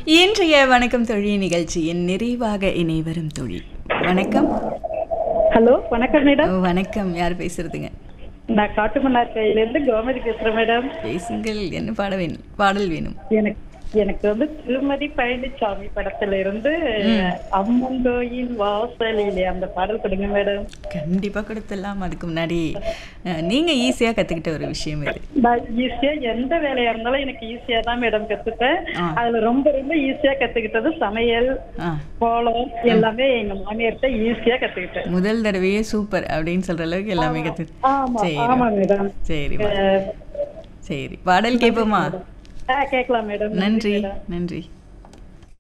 இன்றைய வணக்கம் தொழி நிகழ்ச்சியின் நிறைவாக இணைவரும் தொழில் வணக்கம் ஹலோ வணக்கம் மேடம் ஓ, வணக்கம் யார் பேசுறதுங்க நான் காட்டுமன்னார் கையிலேருந்து கோமதி பேசுறேன் மேடம் பேசுங்கள் என்ன பாட வேணும் பாடல் வேணும் எனக்கு எனக்கு வந்து திருமதி பழனிசாமி படத்துல இருந்து அம்மன் கோயில் வாசலிலே அந்த பாடல் கொடுங்க மேடம் கண்டிப்பா கொடுத்துடலாம் அதுக்கு முன்னாடி அஹ், நீங்க ஈஸியா கத்துக்கிட்ட ஒரு விஷயம் இது நான் ஈஸியா எந்த வேலையா இருந்தாலும் எனக்கு ஈஸியா தான் மேடம் கத்துப்பேன் ஆ. அதுல ரொம்ப ரொம்ப ஈஸியா கத்துக்கிட்டது சமையல் ஆ கோலம் எல்லாமே எங்க மாமியார்ட்ட ஈஸியா கத்துக்கிட்டேன் முதல் தடவையே சூப்பர் அப்படின்னு சொல்ற அளவுக்கு எல்லாமே கத்து ஆமா சரி ஆமா மேடம் சரி அஹ், சரி பாடல் கேட்போமா ஆ, கேட்கலாம் மேடம் நன்றி நன்றி